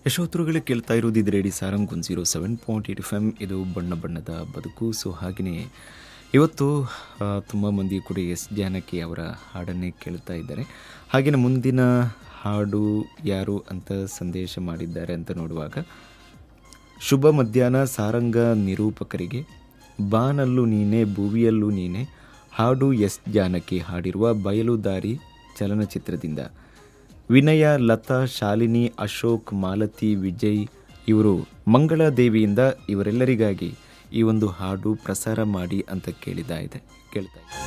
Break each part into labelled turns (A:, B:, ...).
A: ಯಶೋತ್ರುಗಳು ಕೇಳ್ತಾ ಇರೋದು ಇದು radio Sarang one zero seven point eight F M ಇದು ಬಣ್ಣ ಬಣ್ಣದ ಬದುಕು ಸೊ ಹಾಗೆಯೇ ಇವತ್ತು ತುಂಬ ಮಂದಿ ಕೂಡ ಎಸ್ ಜಾನಕಿ ಅವರ ಹಾಡನ್ನೇ ಕೇಳ್ತಾ ಇದ್ದಾರೆ ಹಾಗೆಯೇ ಮುಂದಿನ ಹಾಡು ಯಾರು ಅಂತ ಸಂದೇಶ ಮಾಡಿದ್ದಾರೆ ಅಂತ ನೋಡುವಾಗ ಶುಭ ಮಧ್ಯಾಹ್ನ ಸಾರಂಗ ನಿರೂಪಕರಿಗೆ ಬಾನಲ್ಲೂ ನೀನೆ ಭುವಿಯಲ್ಲೂ ನೀನೆ ಹಾಡು ಎಸ್ ಜಾನಕಿ ಹಾಡಿರುವ ಬಯಲುದಾರಿ ಚಲನಚಿತ್ರದಿಂದ ವಿನಯ ಲತಾ ಶಾಲಿನಿ ಅಶೋಕ್ ಮಾಲತಿ ವಿಜಯ್ ಇವರು ಮಂಗಳಾದೇವಿಯಿಂದ ಇವರೆಲ್ಲರಿಗಾಗಿ ಈ ಒಂದು ಹಾಡು ಪ್ರಸಾರ ಮಾಡಿ ಅಂತ ಕೇಳಿದ ಇದೆ ಕೇಳ್ತಾ ಇದೆ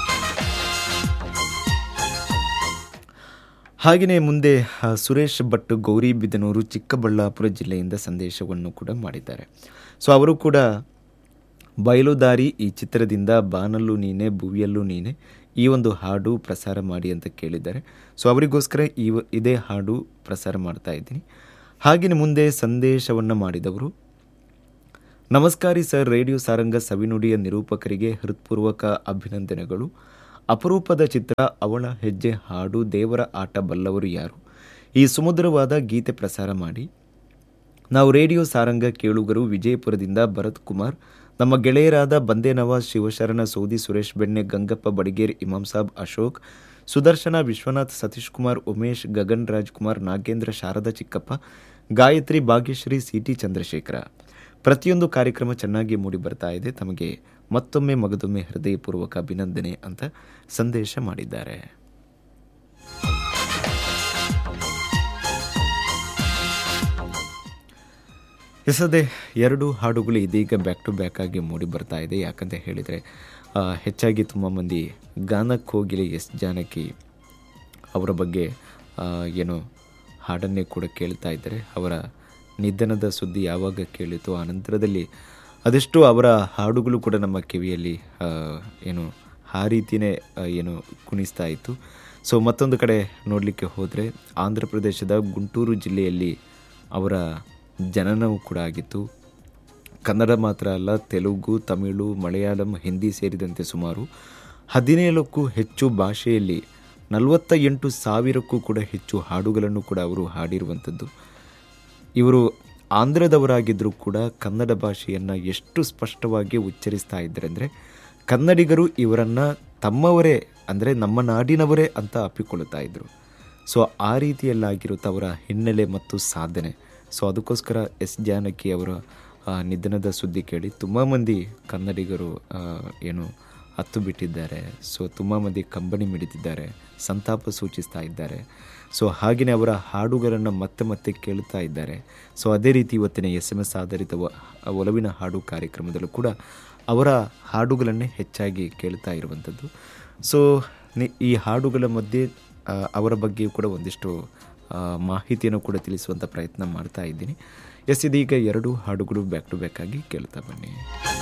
A: ಹಾಗೆಯೇ ಮುಂದೆ ಆ, ಸುರೇಶ್ ಭಟ್ ಗೌರಿಬಿದನೂರು ಚಿಕ್ಕಬಳ್ಳಾಪುರ ಜಿಲ್ಲೆಯಿಂದ ಸಂದೇಶವನ್ನು ಕೂಡ ಮಾಡಿದ್ದಾರೆ ಸೊ ಅವರು ಕೂಡ ಬಯಲುದಾರಿ ಈ ಚಿತ್ರದಿಂದ ಬಾನಲ್ಲೂ ನೀನೆ ಭುವಿಯಲ್ಲೂ ನೀನೆ ಈ ಒಂದು ಹಾಡು ಪ್ರಸಾರ ಮಾಡಿ ಅಂತ ಕೇಳಿದ್ದಾರೆ ಸೊ ಅವರಿಗೋಸ್ಕರ ಈ ಇದೇ ಹಾಡು ಪ್ರಸಾರ ಮಾಡ್ತಾ ಇದ್ದೀನಿ ಹಾಗೆಯೇ ಮುಂದೆ ಸಂದೇಶವನ್ನು ಮಾಡಿದವರು ನಮಸ್ಕಾರಿ ಸರ್ ರೇಡಿಯೋ ಸಾರಂಗ ಸವಿನುಡಿಯ ನಿರೂಪಕರಿಗೆ ಹೃತ್ಪೂರ್ವಕ ಅಭಿನಂದನೆಗಳು ಅಪರೂಪದ ಚಿತ್ರ ಅವಳ ಹೆಜ್ಜೆ ಹಾಡು ದೇವರ ಆಟ ಬಲ್ಲವರು ಯಾರು ಈ ಸುಮಧುರವಾದ ಗೀತೆ ಪ್ರಸಾರ ಮಾಡಿ ನಾವು ರೇಡಿಯೋ ಸಾರಂಗ ಕೇಳುಗರು ವಿಜಯಪುರದಿಂದ ಭರತ್ ಕುಮಾರ್ ನಮ್ಮ ಗೆಳೆಯರಾದ ಬಂದೇ ನವಾಜ್ ಶಿವಶರಣ ಸೌದಿ ಸುರೇಶ್ ಬೆಣ್ಣೆ ಗಂಗಪ್ಪ ಬಡಿಗೇರ್ ಇಮಾಮ್ ಸಾಬ್ ಅಶೋಕ್ ಸುದರ್ಶನ ವಿಶ್ವನಾಥ್ ಸತೀಶ್ ಕುಮಾರ್ ಉಮೇಶ್ ಗಗನ್ ರಾಜ್ಕುಮಾರ್ ನಾಗೇಂದ್ರ ಶಾರದಾ ಚಿಕ್ಕಪ್ಪ ಗಾಯತ್ರಿ ಭಾಗ್ಯಶ್ರೀ ಸಿಟಿ ಚಂದ್ರಶೇಖರ ಪ್ರತಿಯೊಂದು ಕಾರ್ಯಕ್ರಮ ಚೆನ್ನಾಗಿ ಮೂಡಿ ಬರ್ತಾ ಇದೆ ತಮಗೆ ಮತ್ತೊಮ್ಮೆ ಮಗದೊಮ್ಮೆ ಹೃದಯಪೂರ್ವಕ ಅಭಿನಂದನೆ ಅಂತ ಸಂದೇಶ ಮಾಡಿದ್ದಾರೆ ಎಸದೆ ಎರಡು ಹಾಡುಗಳು ಇದೀಗ ಬ್ಯಾಕ್ ಟು ಬ್ಯಾಕ್ ಆಗಿ ಮೂಡಿ ಬರ್ತಾ ಇದೆ ಯಾಕಂತ ಹೇಳಿದರೆ ಆ, ಹೆಚ್ಚಾಗಿ ತುಂಬ ಮಂದಿ ಗಾನಕ್ಕೆ ಹೋಗಿಲೆ ಎಸ್ ಜಾನಕಿ ಅವರ ಬಗ್ಗೆ ಆ, ಏನು ಹಾಡನ್ನೇ ಕೂಡ ಕೇಳ್ತಾ ಇದ್ದಾರೆ ಅವರ ನಿಧನದ ಸುದ್ದಿ ಯಾವಾಗ ಕೇಳಿತು ಆ ನಂತರದಲ್ಲಿ ಅದೆಷ್ಟು ಅವರ ಹಾಡುಗಳು ಕೂಡ ನಮ್ಮ ಕಿವಿಯಲ್ಲಿ ಆ, ಏನು ಆ ರೀತಿಯೇ ಆ, ಏನು ಕುಣಿಸ್ತಾ ಇತ್ತು ಸೊ ಮತ್ತೊಂದು ಕಡೆ ನೋಡಲಿಕ್ಕೆ ಹೋದರೆ ಆಂಧ್ರ ಪ್ರದೇಶದ ಗುಂಟೂರು ಜಿಲ್ಲೆಯಲ್ಲಿ ಅವರ ಜನನವೂ ಕೂಡ ಆಗಿತ್ತು ಕನ್ನಡ ಮಾತ್ರ ಅಲ್ಲ ತೆಲುಗು ತಮಿಳು ಮಲಯಾಳಂ ಹಿಂದಿ ಸೇರಿದಂತೆ ಸುಮಾರು ಹದಿನೇಳಕ್ಕೂ ಹೆಚ್ಚು ಭಾಷೆಯಲ್ಲಿ ನಲವತ್ತ ಎಂಟು ಸಾವಿರಕ್ಕೂ ಕೂಡ ಹೆಚ್ಚು ಹಾಡುಗಳನ್ನು ಕೂಡ ಅವರು ಹಾಡಿರುವಂಥದ್ದು ಇವರು ಆಂಧ್ರದವರಾಗಿದ್ದರೂ ಕೂಡ ಕನ್ನಡ ಭಾಷೆಯನ್ನು ಎಷ್ಟು ಸ್ಪಷ್ಟವಾಗಿ ಉಚ್ಚರಿಸ್ತಾ ಇದ್ದಾರೆ ಅಂದರೆ ಕನ್ನಡಿಗರು ಇವರನ್ನು ತಮ್ಮವರೇ ಅಂದರೆ ನಮ್ಮ ನಾಡಿನವರೇ ಅಂತ ಅಪ್ಪಿಕೊಳ್ಳುತ್ತಾ ಇದ್ದರು ಸೊ ಆ ರೀತಿಯಲ್ಲಾಗಿರುತ್ತೆ ಅವರ ಹಿನ್ನೆಲೆ ಮತ್ತು ಸಾಧನೆ ಸೊ ಅದಕ್ಕೋಸ್ಕರ ಎಸ್ ಜಾನಕಿ ಅವರ ಆ, ನಿಧನದ ಸುದ್ದಿ ಕೇಳಿ ತುಂಬ ಮಂದಿ ಕನ್ನಡಿಗರು ಆ, ಏನು ಹತ್ತು ಬಿಟ್ಟಿದ್ದಾರೆ ಸೊ ತುಂಬ ಮಂದಿ ಕಂಬನಿ ಮಿಡಿತಿದ್ದಾರೆ ಸಂತಾಪ ಸೂಚಿಸ್ತಾ ಇದ್ದಾರೆ ಸೊ ಹಾಗೆಯೇ ಅವರ ಹಾಡುಗಳನ್ನು ಮತ್ತೆ ಮತ್ತೆ ಕೇಳುತ್ತಾ ಇದ್ದಾರೆ ಸೊ ಅದೇ ರೀತಿ ಇವತ್ತಿನ ಎಸ್ ಎಮ್ ಎಸ್ ಆಧಾರಿತ ವ- ಒಲವಿನ ಹಾಡು ಕಾರ್ಯಕ್ರಮದಲ್ಲೂ ಕೂಡ ಅವರ ಹಾಡುಗಳನ್ನೇ ಹೆಚ್ಚಾಗಿ ಕೇಳ್ತಾ ಇರುವಂಥದ್ದು ಸೊ ನಿ- ಈ ಹಾಡುಗಳ ಮಧ್ಯೆ ಆ, ಅವರ ಬಗ್ಗೆಯೂ ಕೂಡ ಒಂದಿಷ್ಟು ಆ, ಮಾಹಿತಿಯನ್ನು ಕೂಡ ತಿಳಿಸುವಂಥ ಪ್ರಯತ್ನ ಮಾಡ್ತಾ ಇದ್ದೀನಿ ಎಸ್ ಇದೀಗ ಎರಡು ಹಾಡುಗಳು ಬ್ಯಾಕ್ ಟು ಬ್ಯಾಕ್ ಆಗಿ ಕೇಳ್ತಾ ಬನ್ನಿ